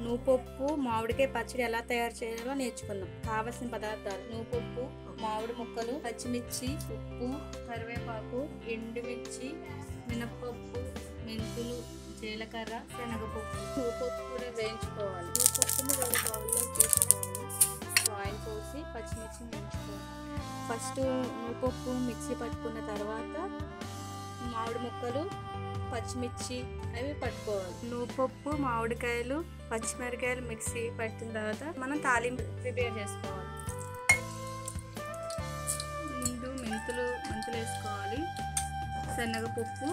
నువ్వుపప్పు మామిడికాయ పచ్చడి ఎలా తయారు చేయాలో నేర్చుకుందాం కావలసిన పదార్థాలు నువ్వుపప్పు మామిడి ముక్కలు పచ్చిమిర్చి ఉప్పు కరివేపాకు ఎండుమిర్చి మినప్పప్పు మెంతులు జీలకర్ర శనగపప్పు నువ్వుపప్పు కూడా వేయించుకోవాలి నువ్వుపప్పుని వేరే బౌల్లో తీసుకోవాలి ఆయిల్ పోసి పచ్చిమిర్చిని వేయించుకోవాలి ఫస్ట్ నువ్వుపప్పు మిక్సీ పట్టుకున్న తర్వాత మామిడి ముక్కలు పచ్చిమిర్చి అవి పట్టుకోవాలి నువ్వుపప్పు మామిడికాయలు పచ్చిమిరకాయలు మిక్సీ పట్టిన తర్వాత మనం తాలింపు ప్రిపేర్ చేసుకోవాలి ముందు మెంతులు మెంతులు వేసుకోవాలి శనగపప్పు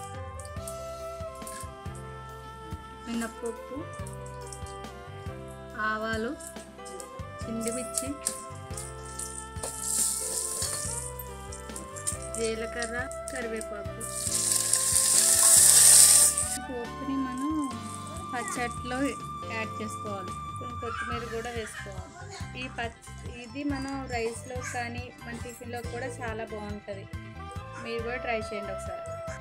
మినప్పప్పు ఆవాలు చిండిమిర్చి జీలకర్ర కరివేపాకు పోపుని మనం పచ్చట్లో యాడ్ చేసుకోవాలి కొంచెం కొత్తిమీర కూడా వేసుకోవాలి ఈ పచ్చ ఇది మనం రైస్లో కానీ మన టిఫిన్లో కూడా చాలా బాగుంటుంది మీరు కూడా ట్రై చేయండి ఒకసారి